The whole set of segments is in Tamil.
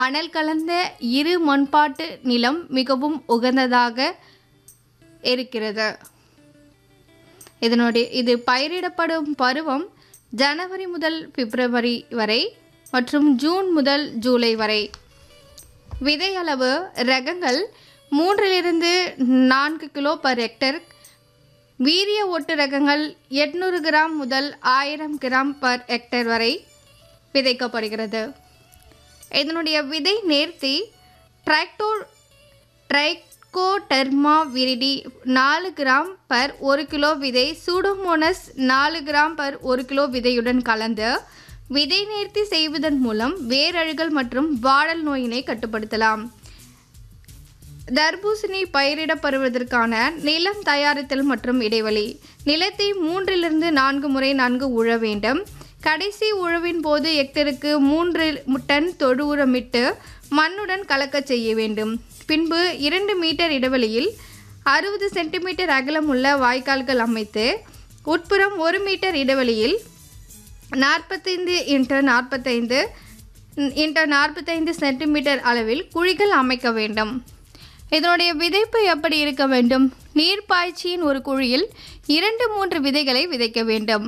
மணல் கலந்த இரு மண்பாட்டு நிலம் மிகவும் உகந்ததாக இருக்கிறது இதனுடைய இது பயிரிடப்படும் பருவம் ஜனவரி முதல் பிப்ரவரி வரை மற்றும் ஜூன் முதல் ஜூலை வரை விதை அளவு ரகங்கள் மூன்றிலிருந்து நான்கு கிலோ பர் ஹெக்டர் வீரிய ஒட்டு ரகங்கள் எட்நூறு கிராம் முதல் ஆயிரம் கிராம் பர் ஹெக்டர் வரை விதைக்கப்படுகிறது இதனுடைய விதை நேர்த்தி டிராக்டோ ட்ரைகோடெர்மா விரிடி நாலு கிராம் பர் ஒரு கிலோ விதை சூடோமோனஸ் நாலு கிராம் பர் ஒரு கிலோ விதையுடன் கலந்து விதை நேர்த்தி செய்வதன் மூலம் வேரழுகல் மற்றும் வாடல் நோயினை கட்டுப்படுத்தலாம் தர்பூசணி பயிரிடப்படுவதற்கான நிலம் தயாரித்தல் மற்றும் இடைவெளி நிலத்தை மூன்றிலிருந்து நான்கு முறை நன்கு உழ வேண்டும் கடைசி உழவின் போது ஹெக்டருக்கு மூன்று டன் தொழு உரமிட்டு மண்ணுடன் கலக்கச் செய்ய வேண்டும் பின்பு இரண்டு மீட்டர் இடைவெளியில் அறுபது சென்டிமீட்டர் அகலம் உள்ள வாய்க்கால்கள் அமைத்து உட்புறம் ஒரு மீட்டர் இடைவெளியில் நாற்பத்தைந்து இன்டர் நாற்பத்தைந்து இன்டர் நாற்பத்தைந்து சென்டிமீட்டர் அளவில் குழிகள் அமைக்க வேண்டும் இதனுடைய விதைப்பு எப்படி இருக்க வேண்டும் நீர் பாய்ச்சியின் ஒரு குழியில் இரண்டு மூன்று விதைகளை விதைக்க வேண்டும்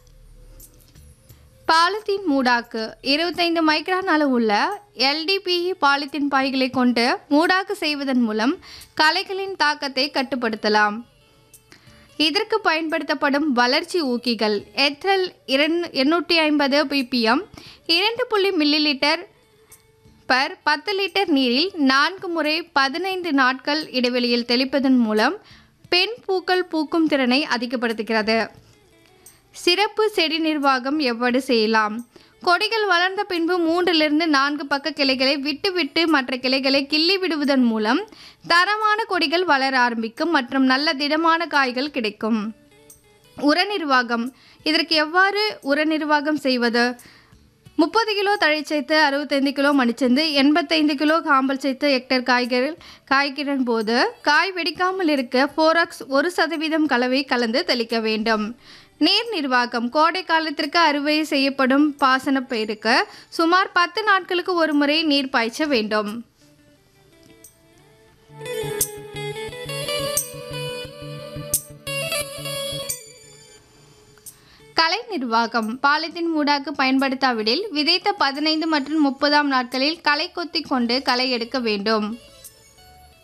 பாலித்தீன் மூடாக்கு இருபத்தைந்து மைக்ரான் அளவுள்ள எல்டிபிஇ பாலித்தீன் பாய்களை கொண்டு மூடாக்கு செய்வதன் மூலம் களைகளின் தாக்கத்தை கட்டுப்படுத்தலாம் இதற்கு பயன்படுத்தப்படும் வளர்ச்சி ஊக்கிகள் எத்ரல் இரண் எண்ணூற்றி ஐம்பது பிபிஎம் இரண்டு புள்ளி மில்லி லிட்டர் பர் பத்து லிட்டர் நீரில் நான்கு முறை பதினைந்து நாட்கள் இடைவெளியில் தெளிப்பதன் மூலம் பெண் பூக்கள் பூக்கும் திறனை அதிகப்படுத்துகிறது சிறப்பு செடி நிர்வாகம் எவ்வாறு செய்யலாம் கொடிகள் வளர்ந்த பின்பு மூன்றிலிருந்து நான்கு பக்க கிளைகளை விட்டு விட்டு மற்ற கிளைகளை கிள்ளி விடுவதன் மூலம் தரமான கொடிகள் வளர ஆரம்பிக்கும் மற்றும் நல்ல திடமான காய்கள் கிடைக்கும் உர நிர்வாகம் இதற்கு எவ்வாறு உர நிர்வாகம் செய்வது முப்பது கிலோ தழைச்சைத்து அறுபத்தைந்து கிலோ மணிச்சந்து எண்பத்தைந்து கிலோ காம்பல் சைத்து ஹெக்டர் காய்கறி காய்கிற போது காய் வெடிக்காமல் இருக்க போராக்ஸ் ஒரு சதவீதம் கலவை கலந்து தெளிக்க வேண்டும் நீர் நிர்வாகம் கோடை காலத்திற்கு அறுவை செய்யப்படும் பாசன பயிருக்கு சுமார் பத்து நாட்களுக்கு ஒரு முறை நீர் பாய்ச்ச வேண்டும் கலை நிர்வாகம் பாலித்தீன் மூடாக்கு பயன்படுத்தாவிடில் விதைத்த பதினைந்து மற்றும் முப்பதாம் நாட்களில் களை கொத்தி கொண்டு களை எடுக்க வேண்டும்